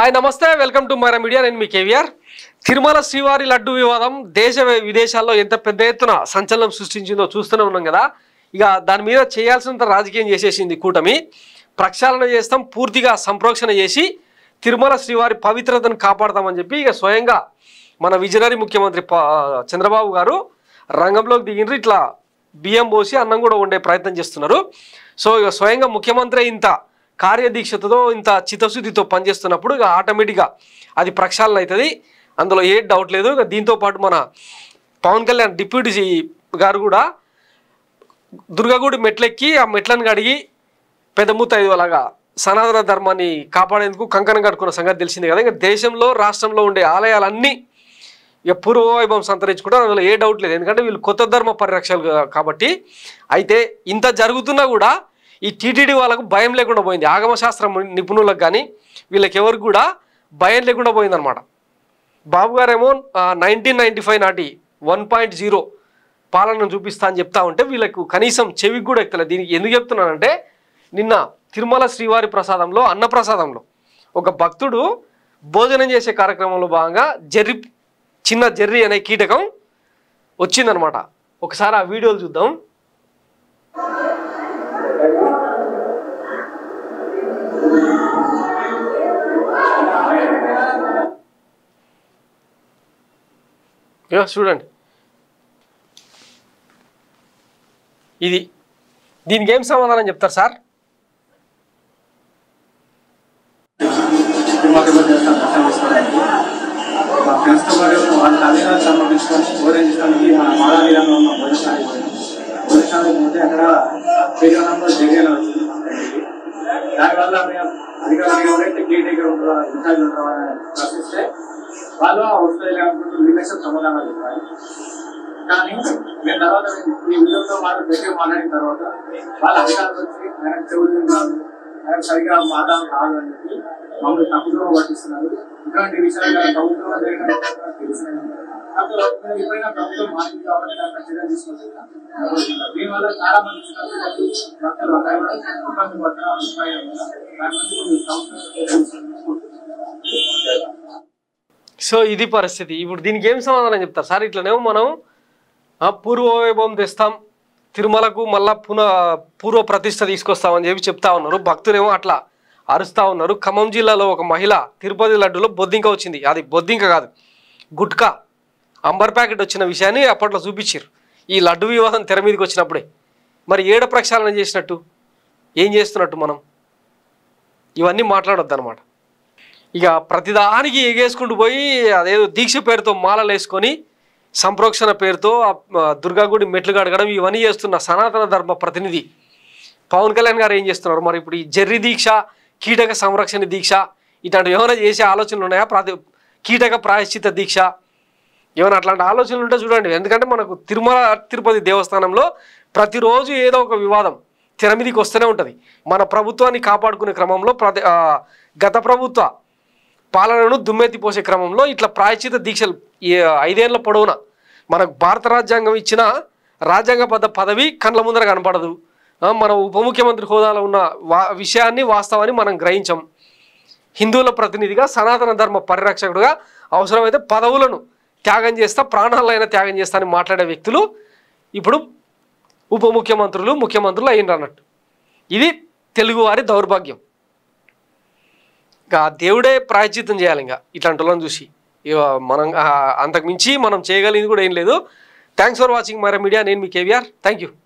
Hi నమస్తే welcome to మరా media నేను మీ కేవీఆర్ తిరుమల శ్రీవారి లడ్డు వివాదం దేశ విదేశాల్లో ఎంత పెద్ద ఎత్తున సంచలనం సృష్టించిందో చూస్తూనే ఉన్నాం కదా ఇక దాని మీద చేయాల్సినంత రాజకీయం చేసేసింది కూటమి ప్రక్షాళన చేస్తాం పూర్తిగా సంప్రోక్షణ చేసి తిరుమల శ్రీవారి పవిత్రతను కాపాడతామని చెప్పి ఇక స్వయంగా మన విజనరీ ముఖ్యమంత్రి ప- చంద్రబాబు గారు రంగంలోకి దిగినారు ఇట్లా బియ్యం పోసి అన్నం కూడా వండే ప్రయత్నం చేస్తున్నారు సో ఇక స్వయంగా ముఖ్యమంత్రి ఇంత కార్యదీక్షతతో ఇంత చిత్తశుద్ధితో పనిచేస్తున్నప్పుడు ఇక ఆటోమేటిక్గా అది ప్రక్షాళన అవుతుంది అందులో ఏ డౌట్ లేదు ఇక దీంతో పాటు మన పవన్ కళ్యాణ్ డిప్యూటీ గారు కూడా దుర్గగుడి మెట్లెక్కి ఆ మెట్లను కడిగి పెద్దమూత అలాగా సనాతన ధర్మాన్ని కాపాడేందుకు కంకణం కట్టుకున్న సంగతి తెలిసింది కదా ఇంకా దేశంలో రాష్ట్రంలో ఉండే ఆలయాలన్నీ ఇక పూర్వవైభవం సంతరించుకుంటారు అందులో ఏ డౌట్ లేదు ఎందుకంటే వీళ్ళు కొత్త ధర్మ పరిరక్షలు కా- కాబట్టి అయితే ఇంత జరుగుతున్నా కూడా ఈ టీటీడీ వాళ్ళకు భయం లేకుండా పోయింది ఆగమశాస్త్రం నిపుణులకు కానీ వీళ్ళకి ఎవరికి కూడా భయం లేకుండా పోయిందనమాట బాబు గారేమో నైన్టీన్ నైంటీ ఫైవ్ నాటి వన్ పాయింట్ జీరో పాలనను చూపిస్తా అని చెప్తా ఉంటే వీళ్ళకు కనీసం చెవికి కూడా ఎక్కలేదు దీనికి ఎందుకు చెప్తున్నానంటే నిన్న తిరుమల శ్రీవారి ప్రసాదంలో అన్నప్రసాదంలో ఒక భక్తుడు భోజనం చేసే కార్యక్రమంలో భాగంగా జర్రి చిన్న జర్రి అనే కీటకం వచ్చిందనమాట ఒకసారి ఆ వీడియోలు చూద్దాం ఇగో చూడండి ఇది దీనికి ఏం సమాధానం చెప్తారు సార్ రిమార్కబుల్ చేస్తాను కష్టం చేసుకోవడానికి మా ఫ్రెండ్స్తో పాటు వాళ్ళ తల్లిదండ్రులు సమర్పించుకొని భోజనం చేయడానికి మన మాదావీరంలో ఉన్న భోజనశాలకు పోయినాం భోజనశాలకు పోతే అక్కడ పేరునంలో జగన్ వచ్చింది మా ఫ్రెండ్కి దానివల్ల మేము అధికారులు ఎవరైతే కేర్ టేకర్ ఉంటారో ఇన్ఛార్జ్ ఉంటారో అని ప్రశ్నిస్తే వాళ్ళు వస్తుంది అనుకుంటూ నిర్లక్ష్యం సమాధానాలు చెప్పాలి కానీ మేము తర్వాత ఈ వీడియోతో వాళ్ళు దగ్గర మాట్లాడిన తర్వాత వాళ్ళ అధికారులు వచ్చి ఆయన చెవులు కాదు ఆయన సరిగా మాట్లాడడం కాదు అని చెప్పి మమ్మల్ని తప్పుదో పట్టిస్తున్నారు ఇటువంటి విషయాలు ప్రభుత్వంలో జరిగిన తెలిసినాయి కాబట్టి మేము ఎప్పుడైనా ప్రభుత్వం మారింది కాబట్టి దాన్ని చర్య తీసుకుంటున్నాం దీనివల్ల చాలా మంది చిన్నపిల్లలు భక్తులు అందరూ కూడా ఇబ్బంది పడుతున్న అభిప్రాయం ఉంది. దాని గురించి ప్రభుత్వం సో ఇది పరిస్థితి ఇప్పుడు దీనికి ఏం సమాధానం చెప్తారు సార్ ఇట్లనేమో మనం ఆ, పూర్వ వైభవం తెస్తాం తిరుమలకు మళ్ళా పునః పూర్వ ప్రతిష్ట తీసుకొస్తామని చెప్పి చెప్తా ఉన్నారు భక్తులేమో అట్లా అరుస్తూ ఉన్నారు ఖమ్మం జిల్లాలో ఒక మహిళ తిరుపతి లడ్డులో బొద్దింక వచ్చింది అది బొద్దింక కాదు గుట్కా అంబర్ ప్యాకెట్ వచ్చిన విషయాన్ని అప్పట్లో చూపించారు ఈ లడ్డు వివాదం తెర మీదకి వచ్చినప్పుడే మరి ఏడ ప్రక్షాళన చేసినట్టు ఏం చేస్తున్నట్టు మనం ఇవన్నీ మాట్లాడొద్దు అనమాట ఇక ప్రతిదానికి ఎగేసుకుంటూ పోయి అదేదో దీక్ష పేరుతో మాలలు వేసుకొని సంప్రోక్షణ పేరుతో ఆ, ఆ, దుర్గాగుడి మెట్లు కడగడం ఇవన్నీ చేస్తున్న సనాతన ధర్మ ప్రతినిధి పవన్ కళ్యాణ్ గారు ఏం చేస్తున్నారు మరి ఇప్పుడు ఈ జర్రి దీక్ష కీటక సంరక్షణ దీక్ష ఇట్లాంటివి ఏమైనా చేసే ఆలోచనలు ఉన్నాయా ప్రతి కీటక ప్రాయశ్చిత దీక్ష ఏమైనా అట్లాంటి ఆలోచనలు ఉంటే చూడండి ఎందుకంటే మనకు తిరుమల తిరుపతి దేవస్థానంలో ప్రతిరోజు ఏదో ఒక వివాదం తెర మీదకి వస్తూనే ఉంటుంది మన ప్రభుత్వాన్ని కాపాడుకునే క్రమంలో ప్రతి ఆ, గత ప్రభుత్వ పాలనను దుమ్మెత్తి పోసే క్రమంలో ఇట్లా ప్రాయచిత దీక్షలు ఈ ఐదేళ్ల పొడవున మనకు భారత రాజ్యాంగం ఇచ్చిన రాజ్యాంగబద్ధ పదవి కండ్ల ముందర కనపడదు ఆ, మన ఉప ముఖ్యమంత్రి హోదాలో ఉన్న వా విషయాన్ని వాస్తవాన్ని మనం గ్రహించం హిందువుల ప్రతినిధిగా సనాతన ధర్మ పరిరక్షకుడుగా అవసరమైతే పదవులను త్యాగం చేస్తా ప్రాణాలైనా త్యాగం చేస్తా అని మాట్లాడే వ్యక్తులు ఇప్పుడు ఉప ముఖ్యమంత్రులు ముఖ్యమంత్రులు అయ్యిండ్రు అన్నట్టు ఇది తెలుగువారి దౌర్భాగ్యం ఇంకా ఆ దేవుడే ప్రాయచిత్తం చేయాలి ఇంకా ఇట్లాంటి వాళ్ళని చూసి ఇక మనం ఆ, అంతకు మించి మనం చేయగలిగింది కూడా ఏం లేదు థ్యాంక్స్ ఫర్ వాచింగ్ మర మీడియా నేను మీ కేవీఆర్ థ్యాంక్ యూ